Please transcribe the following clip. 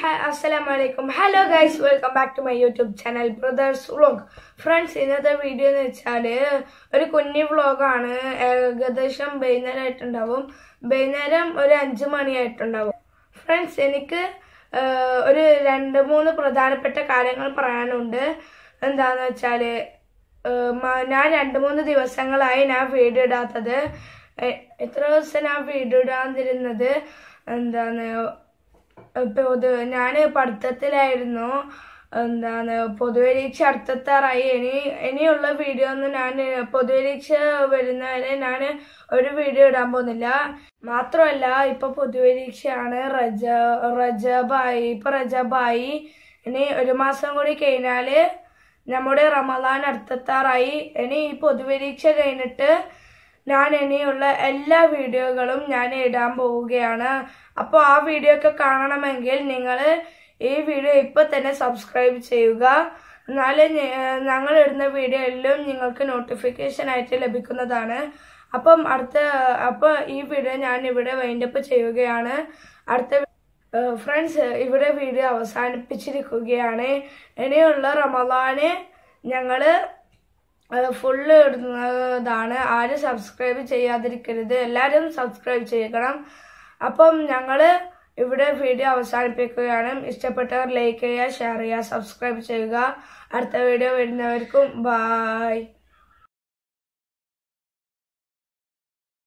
അസ്സലാമലൈക്കും hello guys welcome back to my YouTube channel brothers vlog friends ഇന്നത്തെ video എന്ന് വെച്ചാൽ ഒരു കുഞ്ഞു വ്ളോഗാണ് ഏകദേശം വൈകുന്നേരമായിട്ടുണ്ടാവും വൈകുന്നേരം ഒരു അഞ്ച് മണിയായിട്ടുണ്ടാവും ഫ്രണ്ട്സ് എനിക്ക് ആ, ഒരു രണ്ട് മൂന്ന് പ്രധാനപ്പെട്ട കാര്യങ്ങൾ പറയാനുണ്ട് എന്താന്ന് വെച്ചാൽ ഞാൻ രണ്ട് മൂന്ന് ദിവസങ്ങളായി ഞാൻ വീഡിയോ ഇടാത്തത് എ- എത്ര ദിവസം ഞാൻ വീഡിയോ ഇടാതിരുന്നത് എന്താണ് പൊതു ഞാൻ പഠിത്തത്തിലായിരുന്നു എന്താണ് പൊതുപരീക്ഷ അടുത്തെത്താറായി ഇനി ഇനിയുള്ള വീഡിയോ ഒന്നും ഞാൻ പൊതുപരീക്ഷ വരുന്നവരെ ഞാൻ ഒരു വീഡിയോ ഇടാൻ പോകുന്നില്ല മാത്രമല്ല ഇപ്പൊ പൊതുപരീക്ഷയാണ് റജ റജബായി ഇപ്പൊ റജബായി ഇനി ഒരു മാസം കൂടി കഴിഞ്ഞാല് നമ്മുടെ റമദാൻ അടുത്തെത്താറായി ഇനി ഈ പൊതുപരീക്ഷ കഴിഞ്ഞിട്ട് ഞാൻ ഇനിയുള്ള എല്ലാ വീഡിയോകളും ഞാൻ ഇടാൻ പോവുകയാണ് അപ്പോൾ ആ വീഡിയോ ഒക്കെ കാണണമെങ്കിൽ നിങ്ങൾ ഈ വീഡിയോ ഇപ്പോൾ തന്നെ സബ്സ്ക്രൈബ് ചെയ്യുക എന്നാലേ ഞ- ഞങ്ങൾ ഇടുന്ന വീഡിയോ എല്ലാം നിങ്ങൾക്ക് നോട്ടിഫിക്കേഷൻ ആയിട്ട് ലഭിക്കുന്നതാണ് അപ്പം അടുത്ത അപ്പോൾ ഈ വീഡിയോ ഞാൻ ഇവിടെ വൈൻഡപ്പ് ചെയ്യുകയാണ് അടുത്ത ഫ്രണ്ട്സ് ഇവിടെ വീഡിയോ അവസാനിപ്പിച്ചിരിക്കുകയാണ് ഇനിയുള്ള റമദാന് ഞങ്ങള് ഫുള്ള് ഇടുന്നതാണ് ആരും സബ്സ്ക്രൈബ് ചെയ്യാതിരിക്കരുത് എല്ലാവരും സബ്സ്ക്രൈബ് ചെയ്യണം അപ്പം ഞങ്ങൾ ഇവിടെ വീഡിയോ അവസാനിപ്പിക്കുകയാണ് ഇഷ്ടപ്പെട്ടവർ ലൈക്ക് ചെയ്യുക ഷെയർ ചെയ്യുക സബ്സ്ക്രൈബ് ചെയ്യുക അടുത്ത വീഡിയോ വരുന്നവർക്കും ബായ്